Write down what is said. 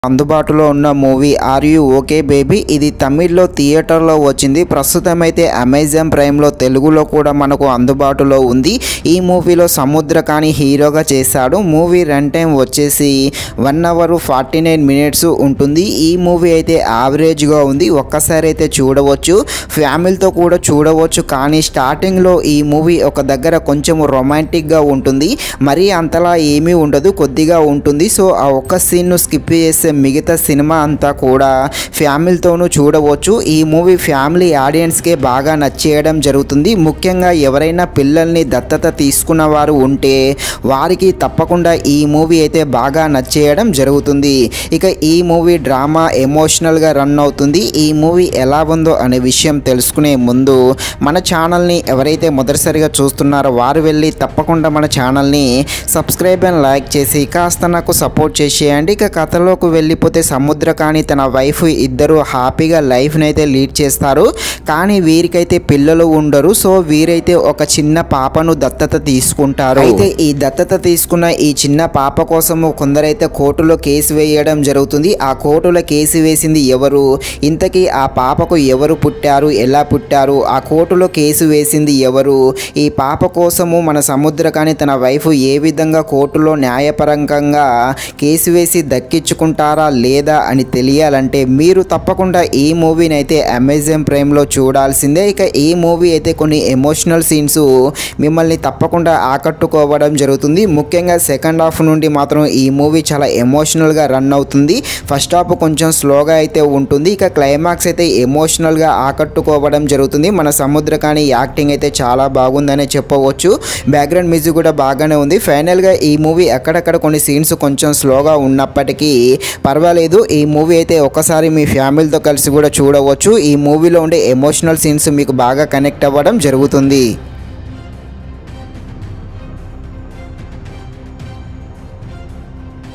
అందుబాటులో ఉన్న movie are you okay baby ఇది తమిళ్లో థియేటర్లో వచ్చింది ప్రస్తుతం అయితే అమెజాన్ ప్రైమ్లో తెలుగులో కూడా మనకు అందుబాటులో ఉంది ఈ మూవీలో సముద్రకాని హీరోగా చేశాడు మూవీ రన్ టైం వచ్చేసి one hour forty nine minutes ఉంటుంది ఈ మూవీ అయితే యావరేజ్గా ఉంది ఒక్కసారి అయితే చూడవచ్చు ఫ్యామిలీతో కూడా చూడవచ్చు కానీ స్టార్టింగ్లో ఈ మూవీ ఒక దగ్గర కొంచెం రొమాంటిక్గా ఉంటుంది మరీ అంతలా ఏమీ ఉండదు కొద్దిగా ఉంటుంది సో ఆ ఒక్క సీన్ను స్కిప్ చేస్తే మిగతా సినిమా అంతా కూడా ఫ్యామిలీతోనూ చూడవచ్చు ఈ మూవీ ఫ్యామిలీ ఆడియన్స్కే బాగా నచ్చేయడం జరుగుతుంది ముఖ్యంగా ఎవరైనా పిల్లల్ని దత్తత తీసుకున్న వారు ఉంటే వారికి తప్పకుండా ఈ మూవీ అయితే బాగా నచ్చేయడం జరుగుతుంది ఇక ఈ మూవీ డ్రామా ఎమోషనల్గా రన్ అవుతుంది ఈ మూవీ ఎలా ఉందో అనే విషయం తెలుసుకునే ముందు మన ఛానల్ని ఎవరైతే మొదటిసారిగా చూస్తున్నారో వారు వెళ్ళి తప్పకుండా మన ఛానల్ని సబ్స్క్రైబ్ అండ్ లైక్ చేసి కాస్త నాకు సపోర్ట్ చేసేయండి ఇక కథలోకి వెళ్ళిపోతే సముద్రకాని తన వైఫ్ ఇద్దరు హ్యాపీగా లైఫ్ని అయితే లీడ్ చేస్తారు కానీ వీరికైతే పిల్లలు ఉండరు సో వీరైతే ఒక చిన్న పాపను దత్తత తీసుకుంటారు అయితే ఈ దత్తత తీసుకున్న ఈ చిన్న పాప కోసము కొందరైతే కోర్టులో కేసు వేయడం జరుగుతుంది ఆ కోర్టులో కేసు వేసింది ఎవరు ఇంతకీ ఆ పాపకు ఎవరు పుట్టారు ఎలా పుట్టారు ఆ కోర్టులో కేసు వేసింది ఎవరు ఈ పాప కోసము మన సముద్రకాని తన వైఫ్ ఏ విధంగా కోర్టులో న్యాయపరంగా కేసు వేసి దక్కించుకుంటారా లేదా అని తెలియాలంటే మీరు తప్పకుండా ఈ మూవీని అయితే అమెజాన్ ప్రైమ్లో చూడాల్సిందే ఇక ఈ మూవీ అయితే కొన్ని ఎమోషనల్ సీన్స్ మిమ్మల్ని తప్పకుండా ఆకట్టుకోవడం జరుగుతుంది ముఖ్యంగా సెకండ్ హాఫ్ నుండి మాత్రం ఈ మూవీ చాలా ఎమోషనల్గా రన్ అవుతుంది ఫస్ట్ హాఫ్ కొంచెం స్లోగా అయితే ఉంటుంది ఇక క్లైమాక్స్ అయితే ఎమోషనల్గా ఆకట్టుకోవడం జరుగుతుంది మన సముద్రకాని యాక్టింగ్ అయితే చాలా బాగుందనే చెప్పవచ్చు బ్యాక్గ్రౌండ్ మ్యూజిక్ కూడా బాగానే ఉంది ఫైనల్గా ఈ మూవీ అక్కడక్కడ కొన్ని సీన్స్ కొంచెం స్లోగా ఉన్నప్పటికీ పర్వాలేదు ఈ మూవీ అయితే ఒకసారి మీ ఫ్యామిలీతో కలిసి కూడా చూడవచ్చు ఈ మూవీలో ఉండే ఎమోషనల్ సీన్స్ మీకు బాగా కనెక్ట్ అవ్వడం జరుగుతుంది